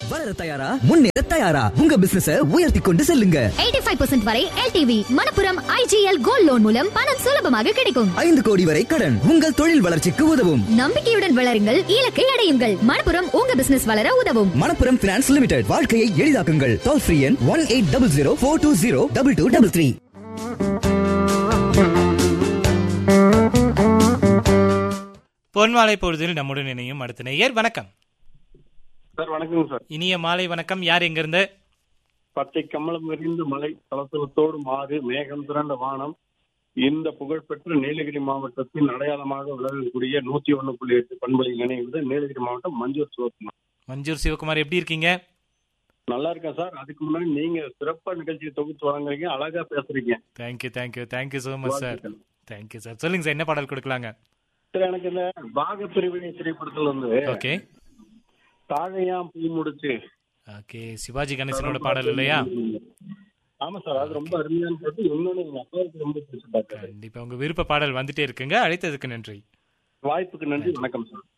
வளர தயாரா முன்னேற தயாரா உங்க பிசினஸ உயர்த்தி கொண்டு செல்லுங்க 85% வரை LTV Manappuram I G L gold loan மூலம் பணம் சுலபமாக கிடைக்கும் ஐந்து கோடி வரை கடன் உங்கள் தொழில் வளர்ச்சிக்கு உதவும் நம்பிக்கையுடன் வளருங்கள் இலக்கை அடையுங்கள் மணப்புரம் உங்க பிசினஸ் வளர உதவும் மணப்புரம் பினான்ஸ் லிமிடெட் வாழ்க்கையை எளிதாக்குங்கள் டோல் ஃப்ரீ எண் one eight double zero four two zero double two double three பொன்மாலை பொழுதில் நம்முடன் இணையும் அடுத்த நேயர் வணக்கம் சார் வணக்கங்க சார் இனிய மாலை வணக்கம் யார் எங்கிருந்து பச்சை கமலம் விரிந்து மலை தளத்தளத்தோடு மாறு மேகம் திரண்ட வானம் இந்த புகழ்பெற்ற நீலகிரி மாவட்டத்தின் அடையாளமாக விளங்கக்கூடிய நூத்தி ஒண்ணு புள்ளி எட்டு பண்பலை இணைவது நீலகிரி மாவட்டம் மஞ்சூர் சிவகுமார் மஞ்சூர் சிவகுமார் எப்படி இருக்கீங்க நல்லா இருக்கேன் சார் அதுக்கு முன்னாடி நீங்க சிறப்பா நிகழ்ச்சியை தொகுத்து வழங்குறீங்க அழகா பேசுறீங்க thank you thank you thank you so much sir thank you sir சொல்லுங்க சார் என்ன பாடல் கொடுக்கலாங்க சார் எனக்கு இந்த பாக பிரிவினை திரைப்படத்துல வந்து ஓகே தாழையாம் பூ முடிச்சு ஓகே சிவாஜி கணேசனோட பாடல் இல்லையா ஆமா சார் அது ரொம்ப அருமையான பாட்டு இன்னொன்னு எங்க அப்பாவுக்கு ரொம்ப பிடிச்ச பாட்டு கண்டிப்பா உங்க விருப்ப பாடல் வந்துட்டே இருக்குங்க அழைத்ததுக்கு நன்றி வாய்ப்புக்கு நன்றி வணக்கம் சார்